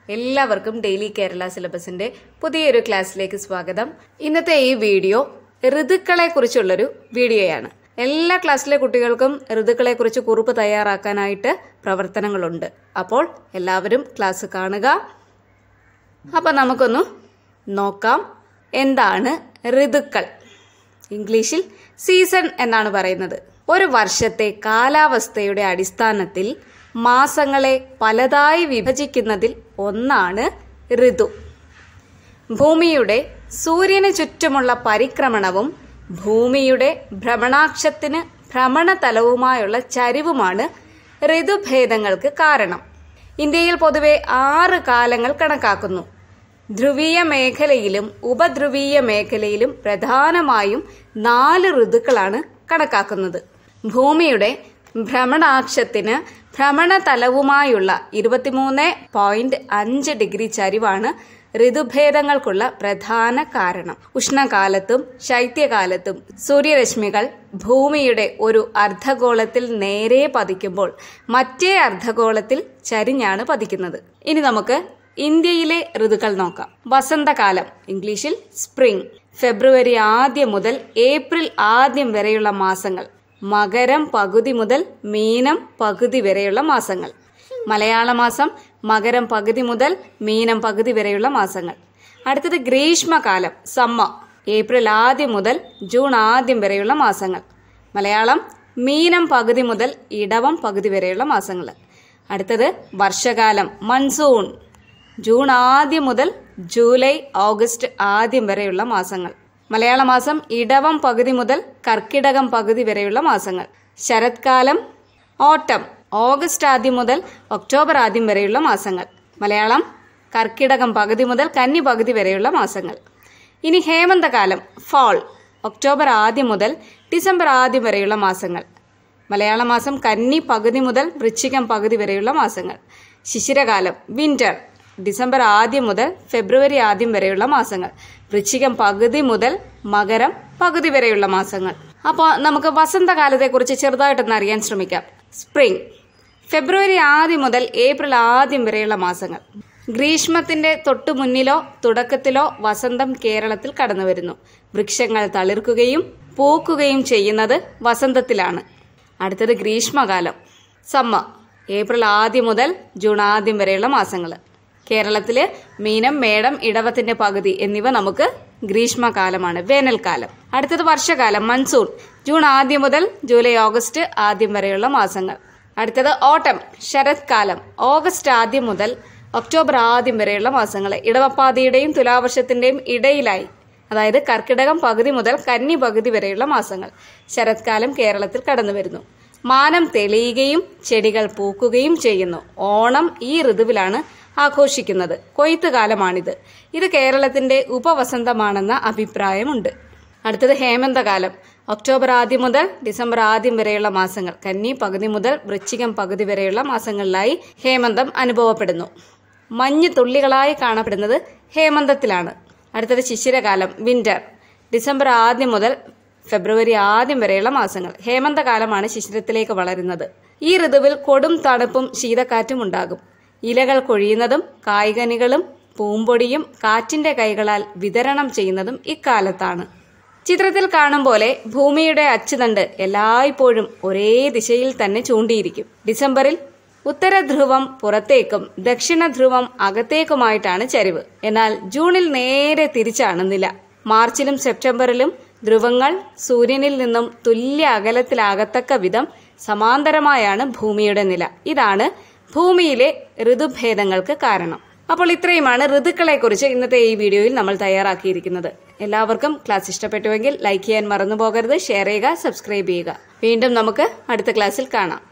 എല്ലാവർക്കും ഡെയിലി കേരള സിലബസിന്റെ പുതിയൊരു ക്ലാസ്സിലേക്ക് സ്വാഗതം ഇന്നത്തെ ഈ വീഡിയോ ഋതുക്കളെ കുറിച്ചുള്ളൊരു വീഡിയോയാണ് എല്ലാ ക്ലാസ്സിലെ കുട്ടികൾക്കും ഋതുക്കളെ കുറിച്ച് കുറിപ്പ് തയ്യാറാക്കാനായിട്ട് പ്രവർത്തനങ്ങളുണ്ട് അപ്പോൾ എല്ലാവരും ക്ലാസ് കാണുക അപ്പൊ നമുക്കൊന്ന് നോക്കാം എന്താണ് ഋതുക്കൾ ഇംഗ്ലീഷിൽ സീസൺ എന്നാണ് പറയുന്നത് ഒരു വർഷത്തെ കാലാവസ്ഥയുടെ അടിസ്ഥാനത്തിൽ മാസങ്ങളെ പലതായി വിഭജിക്കുന്നതിൽ ഒന്നാണ് ഋതു ഭൂമിയുടെ സൂര്യന് ചുറ്റുമുള്ള പരിക്രമണവും ഭൂമിയുടെ ഭ്രമണാക്ഷത്തിന് ഭ്രമണതലവുമായുള്ള ചരിവുമാണ് ഋതുഭേദങ്ങൾക്ക് കാരണം ഇന്ത്യയിൽ പൊതുവെ ആറ് കാലങ്ങൾ കണക്കാക്കുന്നു ധ്രുവീയ മേഖലയിലും ഉപധ്രുവീയ മേഖലയിലും പ്രധാനമായും നാല് ഋതുക്കളാണ് കണക്കാക്കുന്നത് ഭൂമിയുടെ ഭ്രമണാക്ഷത്തിന് ഭ്രമണതലവുമായുള്ള ഇരുപത്തിമൂന്ന് പോയിന്റ് അഞ്ച് ഡിഗ്രി ചരിവാണ് ഋതുഭേദങ്ങൾക്കുള്ള പ്രധാന കാരണം ഉഷ്ണകാലത്തും ശൈത്യകാലത്തും സൂര്യരശ്മികൾ ഭൂമിയുടെ ഒരു അർദ്ധഗോളത്തിൽ നേരെ പതിക്കുമ്പോൾ മറ്റേ അർദ്ധഗോളത്തിൽ ചരിഞ്ഞാണ് പതിക്കുന്നത് ഇനി നമുക്ക് ഇന്ത്യയിലെ ഋതുക്കൾ നോക്കാം വസന്തകാലം ഇംഗ്ലീഷിൽ സ്പ്രിംഗ് ഫെബ്രുവരി ആദ്യം മുതൽ ഏപ്രിൽ ആദ്യം വരെയുള്ള മാസങ്ങൾ മകരം പകുതി മുതൽ മീനം പകുതി വരെയുള്ള മാസങ്ങൾ മലയാള മാസം മകരം പകുതി മുതൽ മീനം പകുതി വരെയുള്ള മാസങ്ങൾ അടുത്തത് ഗ്രീഷ്മകാലം സമ്മർ ഏപ്രിൽ ആദ്യം മുതൽ ജൂൺ ആദ്യം വരെയുള്ള മാസങ്ങൾ മലയാളം മീനം പകുതി മുതൽ ഇടവം പകുതി വരെയുള്ള മാസങ്ങൾ അടുത്തത് വർഷകാലം മൺസൂൺ ജൂൺ ആദ്യം മുതൽ ജൂലൈ ഓഗസ്റ്റ് ആദ്യം വരെയുള്ള മാസങ്ങൾ മലയാള മാസം ഇടവം പകുതി മുതൽ കർക്കിടകം പകുതി വരെയുള്ള മാസങ്ങൾ ശരത്കാലം ഓട്ടം ഓഗസ്റ്റ് ആദ്യം മുതൽ ഒക്ടോബർ ആദ്യം വരെയുള്ള മാസങ്ങൾ മലയാളം കർക്കിടകം പകുതി മുതൽ കന്നി പകുതി വരെയുള്ള മാസങ്ങൾ ഇനി ഹേമന്തകാലം ഫാൾ ഒക്ടോബർ ആദ്യം മുതൽ ഡിസംബർ ആദ്യം വരെയുള്ള മാസങ്ങൾ മലയാള മാസം കന്നി പകുതി മുതൽ വൃശ്ചികം പകുതി വരെയുള്ള മാസങ്ങൾ ശിശിരകാലം വിന്റർ ഡിസംബർ ആദ്യം മുതൽ ഫെബ്രുവരി ആദ്യം വരെയുള്ള മാസങ്ങൾ വൃശ്ചികം പകുതി മുതൽ മകരം പകുതി വരെയുള്ള മാസങ്ങൾ അപ്പോൾ നമുക്ക് വസന്തകാലത്തെക്കുറിച്ച് ചെറുതായിട്ടൊന്ന് അറിയാൻ ശ്രമിക്കാം സ്പ്രിംഗ് ഫെബ്രുവരി ആദ്യം മുതൽ ഏപ്രിൽ ആദ്യം വരെയുള്ള മാസങ്ങൾ ഗ്രീഷ്മത്തിന്റെ തൊട്ടു മുന്നിലോ തുടക്കത്തിലോ വസന്തം കേരളത്തിൽ കടന്നു വരുന്നു വൃക്ഷങ്ങൾ തളിർക്കുകയും പൂക്കുകയും ചെയ്യുന്നത് വസന്തത്തിലാണ് അടുത്തത് ഗ്രീഷ്മകാലം സമ്മർ ഏപ്രിൽ ആദ്യം മുതൽ ജൂൺ ആദ്യം വരെയുള്ള മാസങ്ങൾ കേരളത്തില് മീനം മേടം ഇടവത്തിന്റെ പകുതി എന്നിവ നമുക്ക് ഗ്രീഷ്മകാലമാണ് വേനൽക്കാലം അടുത്തത് വർഷകാലം മൺസൂൺ ജൂൺ ആദ്യം മുതൽ ജൂലൈ ഓഗസ്റ്റ് ആദ്യം വരെയുള്ള മാസങ്ങൾ അടുത്തത് ഓട്ടം ശരത്കാലം ഓഗസ്റ്റ് ആദ്യം മുതൽ ഒക്ടോബർ ആദ്യം വരെയുള്ള മാസങ്ങൾ ഇടവപ്പാതിയുടെയും തുലാവർഷത്തിന്റെയും ഇടയിലായി അതായത് കർക്കിടകം പകുതി മുതൽ കന്നി പകുതി വരെയുള്ള മാസങ്ങൾ ശരത്കാലം കേരളത്തിൽ കടന്നു വരുന്നു മാനം തെളിയുകയും ചെടികൾ പൂക്കുകയും ചെയ്യുന്നു ഓണം ഈ ഋതുവിലാണ് ആഘോഷിക്കുന്നത് കൊയ്ത്ത് കാലമാണിത് ഇത് കേരളത്തിന്റെ ഉപവസന്തമാണെന്ന അഭിപ്രായമുണ്ട് അടുത്തത് ഹേമന്തകാലം ഒക്ടോബർ ആദ്യം മുതൽ ഡിസംബർ ആദ്യം വരെയുള്ള മാസങ്ങൾ കന്നി പകുതി മുതൽ വൃശ്ചികം പകുതി വരെയുള്ള മാസങ്ങളിലായി ഹേമന്തം അനുഭവപ്പെടുന്നു മഞ്ഞ് തുള്ളികളായി കാണപ്പെടുന്നത് ഹേമന്തത്തിലാണ് അടുത്തത് ശിശിരകാലം വിന്റർ ഡിസംബർ ആദ്യം മുതൽ ഫെബ്രുവരി ആദ്യം വരെയുള്ള മാസങ്ങൾ ഹേമന്തകാലമാണ് ശിശിരത്തിലേക്ക് വളരുന്നത് ഈ ഋതുവിൽ കൊടും തണുപ്പും ശീതക്കാറ്റും ഉണ്ടാകും ഇലകൾ കൊഴിയുന്നതും കായ്കനികളും പൂമ്പൊടിയും കാറ്റിന്റെ കൈകളാൽ വിതരണം ചെയ്യുന്നതും ഇക്കാലത്താണ് ചിത്രത്തിൽ കാണും പോലെ ഭൂമിയുടെ അച്ചുതണ്ട് എല്ലായ്പ്പോഴും ഒരേ ദിശയിൽ തന്നെ ചൂണ്ടിയിരിക്കും ഡിസംബറിൽ ഉത്തര ധ്രുവം പുറത്തേക്കും ദക്ഷിണ ധ്രുവം അകത്തേക്കുമായിട്ടാണ് ചരിവ് എന്നാൽ ജൂണിൽ നേരെ തിരിച്ചാണ് നില മാർച്ചിലും സെപ്റ്റംബറിലും ധ്രുവങ്ങൾ സൂര്യനിൽ നിന്നും തുല്യ അകലത്തിലാകത്തക്ക വിധം സമാന്തരമായാണ് ഭൂമിയുടെ നില ഇതാണ് ഭൂമിയിലെ ഋതുഭേദങ്ങൾക്ക് കാരണം അപ്പോൾ ഇത്രയുമാണ് ഋതുക്കളെ കുറിച്ച് ഇന്നത്തെ ഈ വീഡിയോയിൽ നമ്മൾ തയ്യാറാക്കിയിരിക്കുന്നത് എല്ലാവർക്കും ക്ലാസ് ഇഷ്ടപ്പെട്ടുവെങ്കിൽ ലൈക്ക് ചെയ്യാൻ മറന്നു പോകരുത് ഷെയർ ചെയ്യുക സബ്സ്ക്രൈബ് ചെയ്യുക വീണ്ടും നമുക്ക് അടുത്ത ക്ലാസ്സിൽ കാണാം